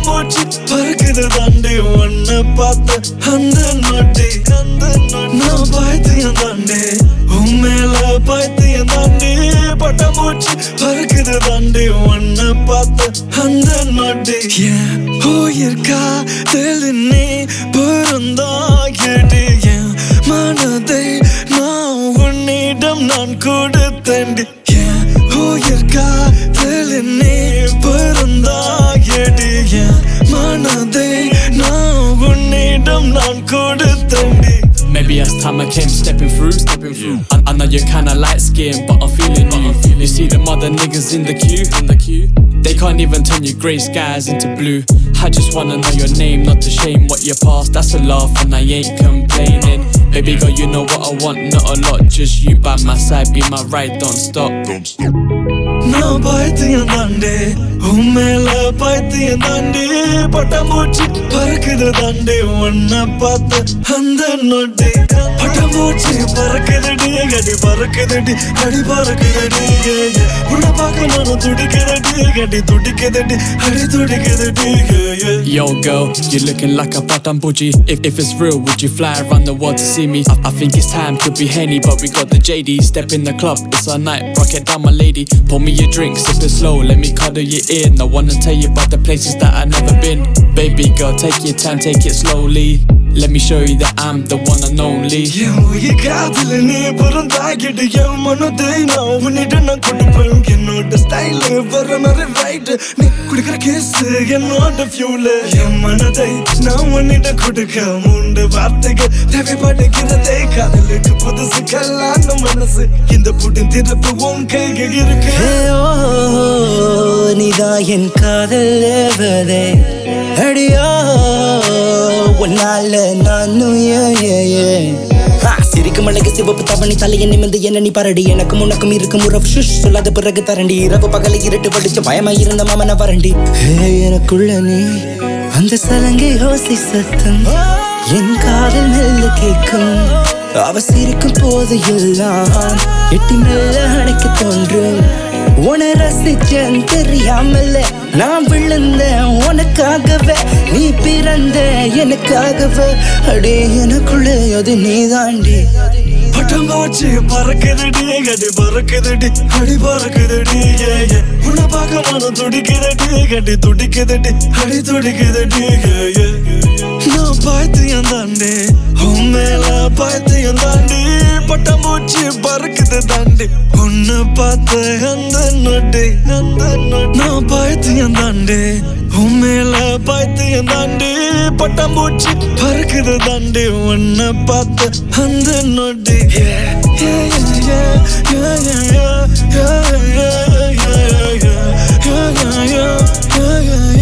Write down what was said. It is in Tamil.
பட்டாம்பூச்சி பறக்குது தாண்டி ஒன்ன பார்த்து அந்த நொட்டி அந்த நொட்டி. நான் பாய்த்தியம் தாண்டி உண்மையில பாய்த்தியம் தாண்டி பட்டாம்பூச்சி பறக்குது தாண்டி ஒன்ன பார்த்து அந்த நொட்டி என் உயிர் காதலில் நீ பிறந்தாயடி என் மனதை நான் உன்னிடம் நான் கொடுத்தேன்டி என் உயிர் காதலில் நீ பிறந்தாயடி என் மனதை நான் உன்னிடம் நான் கொடுத்தேன்டி Maybe as time I came stepping through. Stepping through. I, I know you're kinda light skinned, but I'm feeling you. You see them other niggas in the queue. In the queue. They can't even turn your grey skies into blue. I just wanna know your name, not to shame what your past. That's a laugh, and I ain't complaining. Baby girl, you know what I want, not a lot. Just you by my side, be my right, don't stop. நான் பாய்த்தியம் தாண்டி உண்மையில பாய்த்தியம் தாண்டி பட்டாம்பூச்சி பறக்குது தாண்டி உன்னை பார்த்து அந்த நொட்டி பட்டாம்பூச்சி பறக்குதுடி கடி பறக்குதுடி அடி பறக்குதுடி உன்னை பார்க்க நானும் துடிக்குதுடி கடி துடிக்குதுடி அடி துடிக்குதுடி Yo, girl, you're looking like a patambuji. If, if it's real, would you fly around the world to see me? I, I think it's time, could be Henny, but we got the JD. Step in the club, it's our night, rock it down, my lady. Pour me a drink, sip it slow, let me cuddle you in. I wanna tell you about the places that I've never been. Baby girl, take your time, take it slowly. Let me show you that I'm the one and only. என் உயிர் காதல நீ பிறந்தாகிட்டு என் மனதை நான் உன்னிட்ட நான் கொடுப்பேன் என்னோட ஸ்டைலு வர மாதிரி ரைட் நீ குடிக்கிற கேஸ் என்னோட ஃபியூல என் மனதை நான் உன்னிட்ட கொடுக்க மூன்று வார்த்தைகள் தேவைப்படுகிறதே காதலுக்கு புதுசு கல்லான மனசு இந்த புடி திறப்பு உன் கைகள் இருக்கு நீதான் என் காதல் தேவதே அடியோ உன்னால நானும் ஏ ஏ ஏ ஆ, சிரிக்கும் அழகு சிவப்பு தவணி தலையை நிமிந்து என்ன நீ பரடி எனக்கும் உனக்கும் இருக்கும் உறவு ஷுஷ் சொல்லாத பிறகு தரண்டி இரவு பகலை இருட்டு படிச்சு பயமா இருந்த மாமன வரண்டி ஹே, எனக்குள்ள நீ அந்த சலங்கை ஓசை சத்தம் என் காதல் மெல்ல கேட்கும் அவ சிரிக்கும் போது எல்லாம் எட்டி மெல்ல அணைக்க தோன்றும் உன ரசிச்சேன் தெரியாமல நான் விழுந்தேன் உனக்காகவே நீ பிறந்த எனக்காகவே அடே எனக்குள்ள அது நீ தாண்டி பட்டாம்பூச்சி பறக்குதுடி கடி பறக்குதுடி அடி பறக்குதுடி ஏ ஏ உன்னை பார்க்க மனம் துடிக்குதுடி கடி துடிக்குதுடி அடி துடிக்குதுடி ஏ ஏ நான் பாய்த்தியம் தாண்டி உண்மையில பாய்த்தியம் தாண்டி பட்டாம்பூச்சி பறக்குது தாண்டி உன்னை பார்த்த அந்த நொட்டி அந்த நொட்டி நான் பாய்த்தியம் தாண்டி உண்மையில பாய்த்தியம் தாண்டி பட்டாம்பூச்சி பறக்குது தாண்டி உன்னை பார்த்து அந்த நொட்டி Yeah, yeah, yeah, yeah, yeah, yeah, yeah, yeah, yeah, yeah, yeah, yeah, yeah, yeah, yeah.